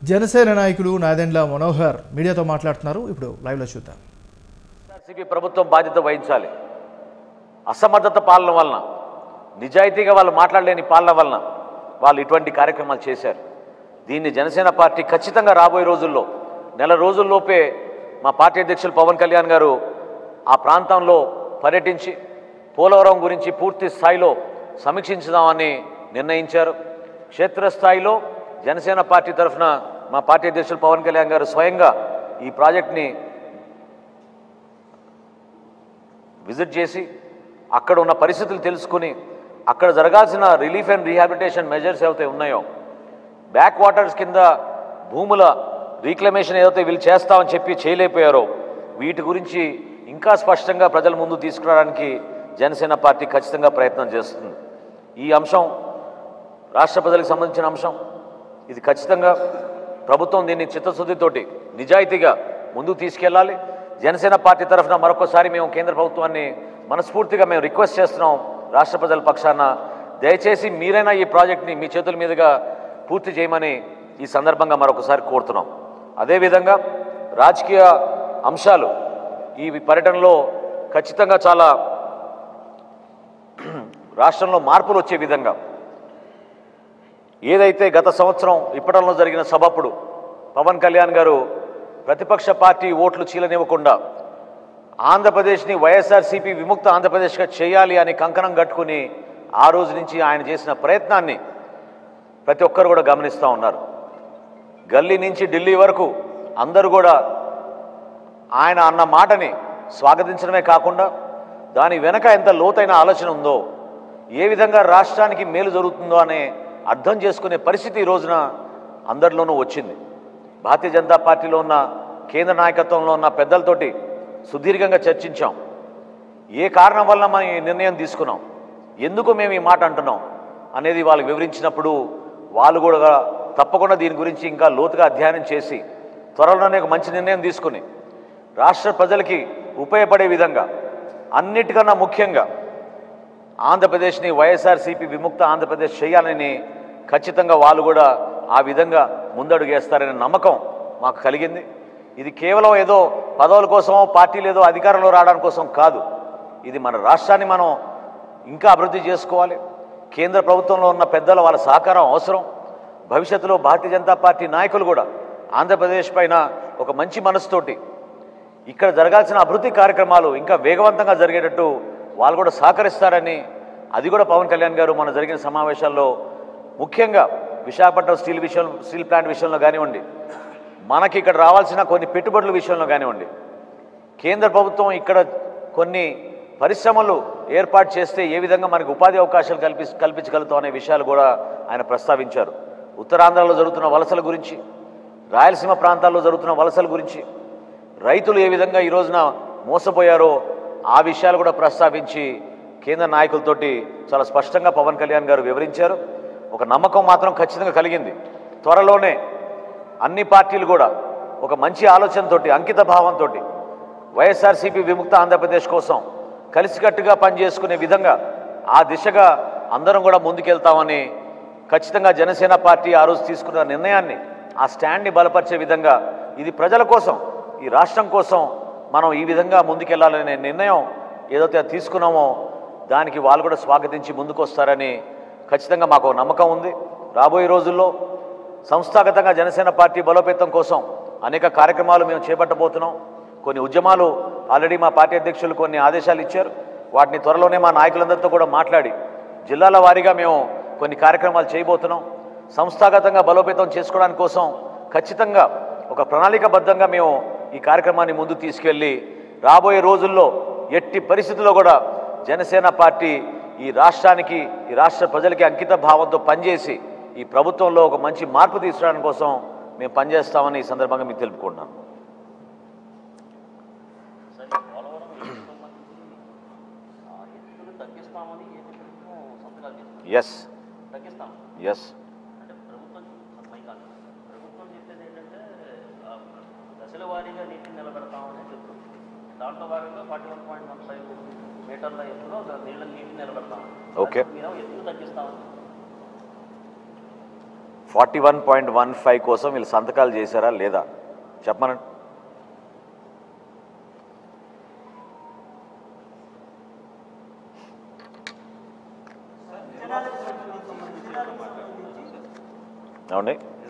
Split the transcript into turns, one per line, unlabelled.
జనసేన నాయకులు నాదెండ్ల మనోహర్ మీడియాతో మాట్లాడుతున్నారు ఇప్పుడు లైవ్లో చూద్దాం
వైసీపీ ప్రభుత్వం బాధ్యత వహించాలి అసమర్థత పాలన వలన నిజాయితీగా వాళ్ళు మాట్లాడలేని పాలన వలన వాళ్ళు ఇటువంటి కార్యక్రమాలు చేశారు దీన్ని జనసేన పార్టీ ఖచ్చితంగా రాబోయే రోజుల్లో నెల రోజుల్లోపే మా పార్టీ అధ్యక్షులు పవన్ కళ్యాణ్ గారు ఆ ప్రాంతంలో పర్యటించి పోలవరం గురించి పూర్తి స్థాయిలో సమీక్షించుదామని నిర్ణయించారు క్షేత్రస్థాయిలో జనసేన పార్టీ తరఫున మా పార్టీ అధ్యక్షులు పవన్ కళ్యాణ్ గారు స్వయంగా ఈ ప్రాజెక్ట్ని విజిట్ చేసి అక్కడ ఉన్న పరిస్థితులు తెలుసుకుని అక్కడ జరగాల్సిన రిలీఫ్ అండ్ రీహాబిలిటేషన్ మెజర్స్ ఏవైతే ఉన్నాయో బ్యాక్ వాటర్స్ కింద భూముల రీక్లమేషన్ ఏదైతే వీళ్ళు చేస్తామని చెప్పి చేయలేకపోయారో వీటి గురించి ఇంకా స్పష్టంగా ప్రజల ముందు తీసుకురావడానికి జనసేన పార్టీ ఖచ్చితంగా ప్రయత్నం చేస్తుంది ఈ అంశం రాష్ట్ర ప్రజలకు సంబంధించిన అంశం ఇది ఖచ్చితంగా ప్రభుత్వం దీన్ని చిత్తశుద్ధితోటి నిజాయితీగా ముందుకు తీసుకెళ్ళాలి జనసేన పార్టీ తరఫున మరొకసారి మేము కేంద్ర ప్రభుత్వాన్ని మనస్ఫూర్తిగా మేము రిక్వెస్ట్ చేస్తున్నాం రాష్ట్ర ప్రజల పక్షాన దయచేసి మీరైనా ఈ ప్రాజెక్ట్ని మీ చేతుల మీదుగా పూర్తి చేయమని ఈ సందర్భంగా మరొకసారి కోరుతున్నాం అదేవిధంగా రాజకీయ అంశాలు ఈ పర్యటనలో ఖచ్చితంగా చాలా రాష్ట్రంలో మార్పులు వచ్చే విధంగా ఏదైతే గత సంవత్సరం ఇప్పటంలో జరిగిన సభప్పుడు పవన్ కళ్యాణ్ గారు ప్రతిపక్ష పార్టీ ఓట్లు చీలనివ్వకుండా ఆంధ్రప్రదేశ్ని వైఎస్ఆర్సీపీ విముక్త ఆంధ్రప్రదేశ్గా చేయాలి అని కంకణం కట్టుకుని ఆ రోజు నుంచి ఆయన చేసిన ప్రయత్నాన్ని ప్రతి ఒక్కరు కూడా గమనిస్తూ ఉన్నారు గల్లీ నుంచి ఢిల్లీ వరకు అందరూ కూడా ఆయన అన్న మాటని స్వాగతించడమే కాకుండా దాని వెనక ఎంత లోతైన ఆలోచన ఉందో ఏ విధంగా రాష్ట్రానికి మేలు జరుగుతుందో అనే అర్థం చేసుకునే పరిస్థితి ఈ రోజున అందరిలోనూ వచ్చింది భారతీయ జనతా పార్టీలో ఉన్న కేంద్ర నాయకత్వంలో ఉన్న పెద్దలతోటి సుదీర్ఘంగా చర్చించాం ఏ కారణం వల్ల మనం ఈ నిర్ణయం తీసుకున్నాం ఎందుకు మేము ఈ మాట అంటున్నాం అనేది వాళ్ళకి వివరించినప్పుడు వాళ్ళు కూడా తప్పకుండా దీని గురించి ఇంకా లోతుగా అధ్యయనం చేసి త్వరలోనే ఒక మంచి నిర్ణయం తీసుకుని రాష్ట్ర ప్రజలకి ఉపయోగపడే విధంగా అన్నిటికన్నా ముఖ్యంగా ఆంధ్రప్రదేశ్ని వైఎస్ఆర్సీపీ విముక్త ఆంధ్రప్రదేశ్ చేయాలని ఖచ్చితంగా వాళ్ళు కూడా ఆ విధంగా ముందడుగేస్తారనే నమ్మకం మాకు కలిగింది ఇది కేవలం ఏదో పదవుల కోసమో పార్టీలు ఏదో అధికారంలో రావడానికి కోసం కాదు ఇది మన రాష్ట్రాన్ని మనం ఇంకా అభివృద్ధి చేసుకోవాలి కేంద్ర ప్రభుత్వంలో ఉన్న పెద్దల వాళ్ళ సహకారం అవసరం భవిష్యత్తులో భారతీయ జనతా పార్టీ నాయకులు కూడా ఆంధ్రప్రదేశ్ పైన ఒక మంచి మనసుతోటి ఇక్కడ జరగాల్సిన అభివృద్ధి కార్యక్రమాలు ఇంకా వేగవంతంగా జరిగేటట్టు వాళ్ళు కూడా సహకరిస్తారని అది కూడా పవన్ కళ్యాణ్ గారు మన జరిగిన సమావేశాల్లో ముఖ్యంగా విశాఖపట్నం స్టీల్ విషయం స్టీల్ ప్లాంట్ విషయంలో కానివ్వండి మనకి ఇక్కడ రావాల్సిన కొన్ని పెట్టుబడుల విషయంలో కానివ్వండి కేంద్ర ప్రభుత్వం ఇక్కడ కొన్ని పరిశ్రమలు ఏర్పాటు చేస్తే ఏ విధంగా మనకు ఉపాధి అవకాశాలు కల్పి కల్పించగలుగుతాం అనే విషయాలు కూడా ఆయన ప్రస్తావించారు ఉత్తరాంధ్రలో జరుగుతున్న వలసల గురించి రాయలసీమ ప్రాంతాల్లో జరుగుతున్న వలసల గురించి రైతులు ఏ విధంగా ఈ రోజున మోసపోయారో ఆ విషయాలు కూడా ప్రస్తావించి కేంద్ర నాయకులతోటి చాలా స్పష్టంగా పవన్ కళ్యాణ్ గారు వివరించారు ఒక నమ్మకం మాత్రం ఖచ్చితంగా కలిగింది త్వరలోనే అన్ని పార్టీలు కూడా ఒక మంచి ఆలోచనతోటి అంకిత భావంతో వైఎస్ఆర్సీపీ విముక్త ఆంధ్రప్రదేశ్ కోసం కలిసికట్టుగా పనిచేసుకునే విధంగా ఆ దిశగా అందరం కూడా ముందుకెళ్తామని ఖచ్చితంగా జనసేన పార్టీ ఆ రోజు తీసుకున్న నిర్ణయాన్ని ఆ స్టాండ్ని బలపరిచే విధంగా ఇది ప్రజల కోసం ఈ రాష్ట్రం కోసం మనం ఈ విధంగా ముందుకెళ్లాలనే నిర్ణయం ఏదైతే తీసుకున్నామో దానికి వాళ్ళు కూడా స్వాగతించి ముందుకు వస్తారని ఖచ్చితంగా మాకు ఒక నమ్మకం ఉంది రాబోయే రోజుల్లో సంస్థాగతంగా జనసేన పార్టీ బలోపేతం కోసం అనేక కార్యక్రమాలు మేము చేపట్టబోతున్నాం కొన్ని ఉద్యమాలు ఆల్రెడీ మా పార్టీ అధ్యక్షులు కొన్ని ఆదేశాలు ఇచ్చారు వాటిని త్వరలోనే మా నాయకులందరితో కూడా మాట్లాడి జిల్లాల వారీగా మేము కొన్ని కార్యక్రమాలు చేయబోతున్నాం సంస్థాగతంగా బలోపేతం చేసుకోవడానికి కోసం ఖచ్చితంగా ఒక ప్రణాళికబద్ధంగా మేము ఈ కార్యక్రమాన్ని ముందు తీసుకెళ్ళి రాబోయే రోజుల్లో ఎట్టి పరిస్థితుల్లో కూడా జనసేన పార్టీ ఈ రాష్ట్రానికి ఈ రాష్ట్ర ప్రజలకి అంకిత భావంతో పనిచేసి ఈ ప్రభుత్వంలో ఒక మంచి మార్పు తీసుకురావడం కోసం మేము పనిచేస్తామని ఈ సందర్భంగా మీకు తెలుపుకుంటున్నాను
తగ్గిస్తామని ఏ ప్రభుత్వం సంతకాలు చేస్తుంది
ఎస్
తగ్గిస్తాం
ఎస్
అంటే ప్రభుత్వం పై కాదు ప్రభుత్వం చెప్పేది ఏంటంటే ఆ, దశల వారీగా నీటిని నిలబెడతామని చెప్తుంది దాంట్లో భాగంగా forty one point one five మీటర్ల ఎత్తులో నీళ్ళ నీటిని నిలబెడతాం
Okay.
మీరు ఎత్తులు తగ్గిస్తామని
forty one point one five కోసం వీళ్ళు సంతకాలు చేశారా లేదా చెప్పమనండి ఏమండి